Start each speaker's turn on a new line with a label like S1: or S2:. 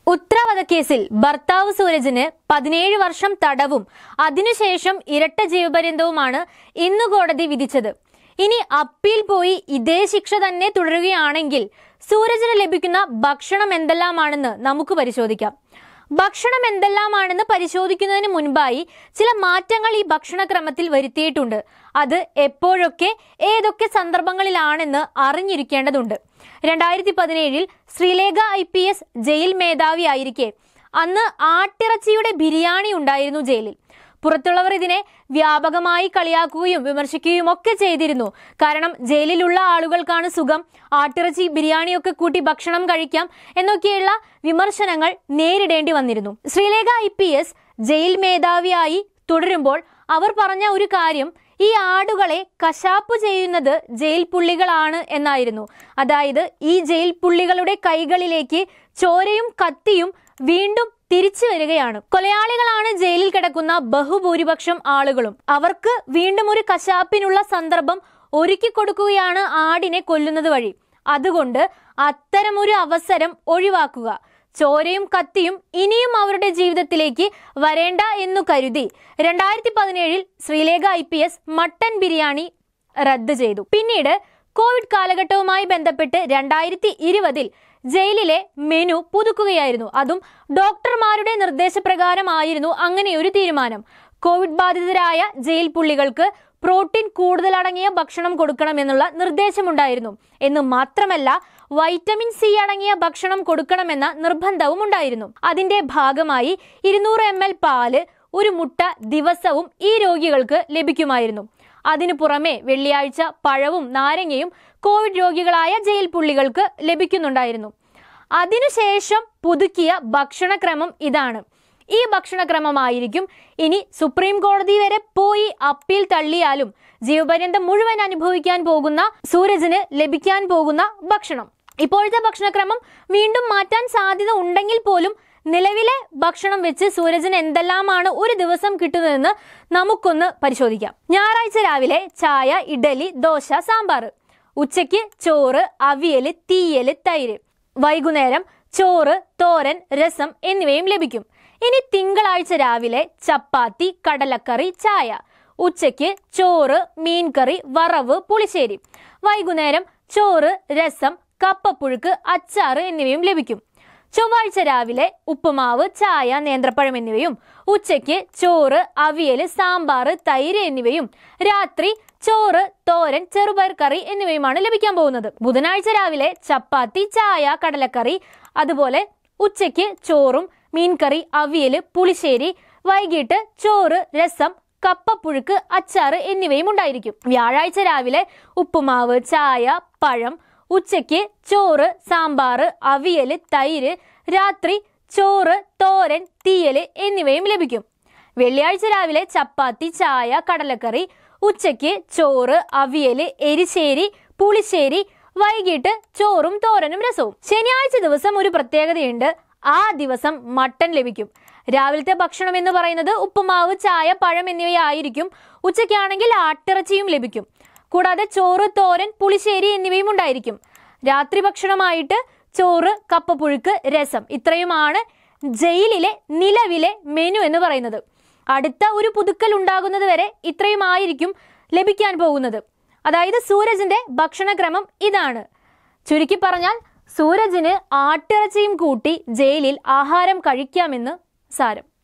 S1: ഉത്തരവധക്കേസിൽ ഭർത്താവ് സൂരജിന് പതിനേഴ് വർഷം തടവും അതിനുശേഷം ഇരട്ട ജീവപര്യന്തവുമാണ് ഇന്ന് കോടതി വിധിച്ചത് ഇനി അപ്പീൽ പോയി ഇതേ ശിക്ഷ തന്നെ തുടരുകയാണെങ്കിൽ സൂരജിന് ലഭിക്കുന്ന ഭക്ഷണം എന്തെല്ലാമാണെന്ന് നമുക്ക് പരിശോധിക്കാം ഭക്ഷണം എന്തെല്ലാമാണെന്ന് പരിശോധിക്കുന്നതിന് മുൻപായി ചില മാറ്റങ്ങൾ ഈ ഭക്ഷണക്രമത്തിൽ വരുത്തിയിട്ടുണ്ട് അത് എപ്പോഴൊക്കെ ഏതൊക്കെ സന്ദർഭങ്ങളിലാണെന്ന് അറിഞ്ഞിരിക്കേണ്ടതുണ്ട് രണ്ടായിരത്തി പതിനേഴിൽ Sreelekha I P S jail മേധാവിയായിരിക്കെ അന്ന് ആട്ടിറച്ചിയുടെ ബിരിയാണി ഉണ്ടായിരുന്നു ജയിലിൽ പുറത്തുള്ളവർ ഇതിനെ വ്യാപകമായി കളിയാക്കുകയും വിമർശിക്കുകയും ഒക്കെ ചെയ്തിരുന്നു കാരണം ജയിലിലുള്ള ആളുകൾക്കാണ് സുഖം ആട്ടിറച്ചി ബിരിയാണിയൊക്കെ കൂട്ടി ഭക്ഷണം കഴിക്കാം എന്നൊക്കെയുള്ള വിമർശനങ്ങൾ നേരിടേണ്ടി വന്നിരുന്നു Sreelekha I P S jail മേധാവിയായി തുടരുമ്പോൾ അവർ പറഞ്ഞ ഒരു കാര്യം ഈ ആടുകളെ കശാപ്പ് ചെയ്യുന്നത് ജയിൽ പുള്ളികളാണ് എന്നായിരുന്നു അതായത് ഈ ജയിൽ പുള്ളികളുടെ കൈകളിലേക്ക് ചോരയും കത്തിയും വീണ്ടും തിരിച്ചു വരികയാണ് കൊലയാളികളാണ് ജയിലിൽ കിടക്കുന്ന ബഹുഭൂരിപക്ഷം ആളുകളും അവർക്ക് വീണ്ടും ഒരു കശാപ്പിനുള്ള സന്ദർഭം ഒരുക്കി കൊടുക്കുകയാണ് ആടിനെ കൊല്ലുന്നത് വഴി അതുകൊണ്ട് അത്തരമൊരു അവസരം ഒഴിവാക്കുക ചോരയും കത്തിയും ഇനിയും അവരുടെ ജീവിതത്തിലേക്ക് വരേണ്ട എന്നു കരുതി രണ്ടായിരത്തി പതിനേഴിൽ Sreelekha I P S mutton biryani റദ്ദ് ചെയ്തു പിന്നീട് കോവിഡ് കാലഘട്ടവുമായി ബന്ധപ്പെട്ട് രണ്ടായിരത്തി ഇരുപതിൽ ജയിലിലെ മെനു പുതുക്കുകയായിരുന്നു അതും ഡോക്ടർമാരുടെ നിർദ്ദേശപ്രകാരമായിരുന്നു അങ്ങനെയൊരു തീരുമാനം കോവിഡ് ബാധിതരായ ജയിൽ പുള്ളികൾക്ക് പ്രോട്ടീൻ കൂടുതൽ അടങ്ങിയ ഭക്ഷണം കൊടുക്കണമെന്നുള്ള നിർദ്ദേശമുണ്ടായിരുന്നു എന്ന് മാത്രമല്ല വൈറ്റമിൻ സി അടങ്ങിയ ഭക്ഷണം കൊടുക്കണമെന്ന നിർബന്ധവും ഉണ്ടായിരുന്നു അതിന്റെ ഭാഗമായി ഇരുന്നൂറ് എം എൽ പാല് ഒരു മുട്ട ദിവസവും ഈ രോഗികൾക്ക് ലഭിക്കുമായിരുന്നു അതിനു പുറമെ വെള്ളിയാഴ്ച പഴവും നാരങ്ങയും കോവിഡ് രോഗികളായ ജയിൽ പുള്ളികൾക്ക് ലഭിക്കുന്നുണ്ടായിരുന്നു അതിനുശേഷം പുതുക്കിയ ഭക്ഷണക്രമം ഇതാണ് ഈ ഭക്ഷണക്രമമായിരിക്കും ഇനി സുപ്രീം കോടതി വരെ പോയി അപ്പീൽ തള്ളിയാലും ജീവപര്യന്തം മുഴുവൻ അനുഭവിക്കാൻ പോകുന്ന സൂരജിന് ലഭിക്കാൻ പോകുന്ന ഭക്ഷണം ഇപ്പോഴത്തെ ഭക്ഷണക്രമം വീണ്ടും മാറ്റാൻ സാധ്യത ഉണ്ടെങ്കിൽ പോലും നിലവിലെ ഭക്ഷണം വെച്ച് സൂരജിന് എന്തെല്ലാമാണ് ഒരു ദിവസം കിട്ടുന്നതെന്ന് നമുക്കൊന്ന് പരിശോധിക്കാം ഞായറാഴ്ച രാവിലെ ചായ ഇഡലി ദോശ സാമ്പാർ ഉച്ചയ്ക്ക് ചോറ് അവിയല് തീയല് തൈര് വൈകുന്നേരം ചോറ് തോരൻ രസം എന്നിവയും ലഭിക്കും ഇനി തിങ്കളാഴ്ച രാവിലെ ചപ്പാത്തി കടലക്കറി ചായ ഉച്ചയ്ക്ക് ചോറ് മീൻകറി വറവ് പുളിശ്ശേരി വൈകുന്നേരം ചോറ് രസം കപ്പപ്പുഴുക്ക് അച്ചാറ് എന്നിവയും ലഭിക്കും ചൊവ്വാഴ്ച രാവിലെ ഉപ്പുമാവ് ചായ നേന്ത്രപ്പഴം എന്നിവയും ഉച്ചയ്ക്ക് ചോറ് അവിയല് സാമ്പാർ തൈര് എന്നിവയും രാത്രി ചോറ് തോരൻ ചെറുപയർ കറി എന്നിവയുമാണ് ലഭിക്കാൻ പോകുന്നത് ബുധനാഴ്ച രാവിലെ ചപ്പാത്തി ചായ കടലക്കറി അതുപോലെ ഉച്ചയ്ക്ക് ചോറും മീൻകറി അവിയല് പുളിശ്ശേരി വൈകിട്ട് ചോറ് രസം കപ്പപ്പുഴുക്ക് അച്ചാറ് എന്നിവയും ഉണ്ടായിരിക്കും വ്യാഴാഴ്ച രാവിലെ ഉപ്പുമാവ് ചായ പഴം ഉച്ചയ്ക്ക് ചോറ് സാമ്പാർ അവിയല് തൈര് രാത്രി ചോറ് തോരൻ തീയല് എന്നിവയും ലഭിക്കും വെള്ളിയാഴ്ച രാവിലെ ചപ്പാത്തി ചായ കടലക്കറി ഉച്ചയ്ക്ക് ചോറ് അവിയല് എരിശ്ശേരി പുളിശ്ശേരി വൈകിട്ട് ചോറും തോരനും രസവും ശനിയാഴ്ച ദിവസം ഒരു പ്രത്യേകതയുണ്ട് ആ ദിവസം മട്ടൻ ലഭിക്കും രാവിലത്തെ ഭക്ഷണം എന്ന് പറയുന്നത് ഉപ്പുമാവ് ചായ പഴം എന്നിവയായിരിക്കും ഉച്ചയ്ക്കാണെങ്കിൽ ആട്ടിറച്ചിയും ലഭിക്കും കൂടാതെ ചോറ് തോരൻ പുളിശ്ശേരി എന്നിവയും ഉണ്ടായിരിക്കും രാത്രി ഭക്ഷണമായിട്ട് ചോറ് കപ്പപ്പുഴുക്ക് രസം ഇത്രയുമാണ് ജയിലിലെ നിലവിലെ മെനു എന്ന് പറയുന്നത് അടുത്ത ഒരു പുതുക്കൽ ഉണ്ടാകുന്നത് വരെ ഇത്രയുമായിരിക്കും ലഭിക്കാൻ പോകുന്നത് അതായത് സൂരജിന്റെ ഭക്ഷണക്രമം ഇതാണ് ചുരുക്കി പറഞ്ഞാൽ സൂരജിന് ആട്ടിറച്ചിയും കൂട്ടി ജയിലിൽ ആഹാരം കഴിക്കാമെന്ന് സാരം